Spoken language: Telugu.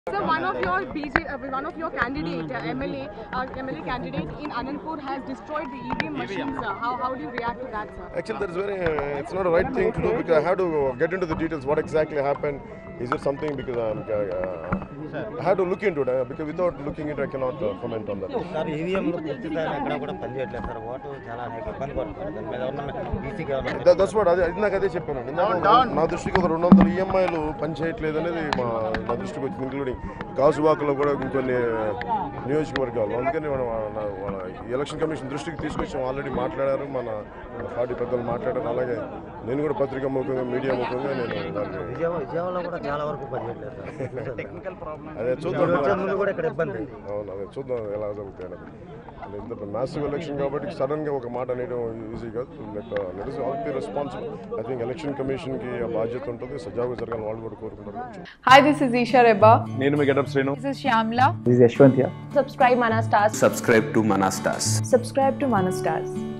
Sir, one of your BJ, uh, one of your candidate, uh, MLA, uh, MLA candidate in Anandpur has destroyed the EVM machines. Uh, how, how do you react to that, sir? Actually, that is very. Uh, it's not a right thing to do because I have to get into the details. What exactly happened? Is it something because I'm, uh, I have to look into it uh, because without looking into it, I cannot uh, comment on that. Sir ఈవీఎంలు పూర్తి స్థాయిలో ఎక్కడ కూడా పనిచేయట్లేదు సార్ ఓటు చాలా అనేక ఇబ్బంది పడుతున్నారు దాని మీద ఉన్న ఈసీగా That- that's what అదే ఇందాక అదే చెప్పాను ఇందాక నా దృష్టికి ఒక రెండు వందల ఈఎంఐలు పనిచేయట్లేదు అనేది మా నా దృష్టికి వచ్చింది ఇంక్లూడింగ్ గాజువాకలో కూడా ఇంకొన్ని నియోజకవర్గాలు అందుకని మనం మన మన ఎలక్షన్ కమిషన్ దృష్టికి తీసుకొచ్చాం ఆల్రెడీ మాట్లాడారు మన పార్టీ పెద్దలు మాట్లాడారు అలాగే నేను కూడా పత్రికా ముఖంగా మీడియా ముఖంగా నేను దాన్ని విజయవాడ విజయవాడలో కూడా చాలా వరకు పనిచేయట్లేదు సార్ టెక్నికల్ ప్రాబ్లమ్ అదే చూద్దాం వచ్చే ముందు కూడా ఇక్కడ ఇబ్బంది అవును అదే చూద్దాం ఎలా జరుగుతాయి అనేది ఇంత మ్యాసివ్ ఎలక్షన్ కాబట్టి సడన్ గా ఒక మాట అనేయడం ఈజీ కాదు let let is all be responsible I think election commission కి ఆ బాధ్యత ఉంటుంది సజావుగా జరగాలని వాళ్ళు కూడా కోరుకుంటారు Hi, this is Isha Reba. నేను మీ Getup Srinu This is Shyamla. This is Yashwant here. subscribe Mana Stars. subscribe to Manastas. Subscribe to Mana Stars.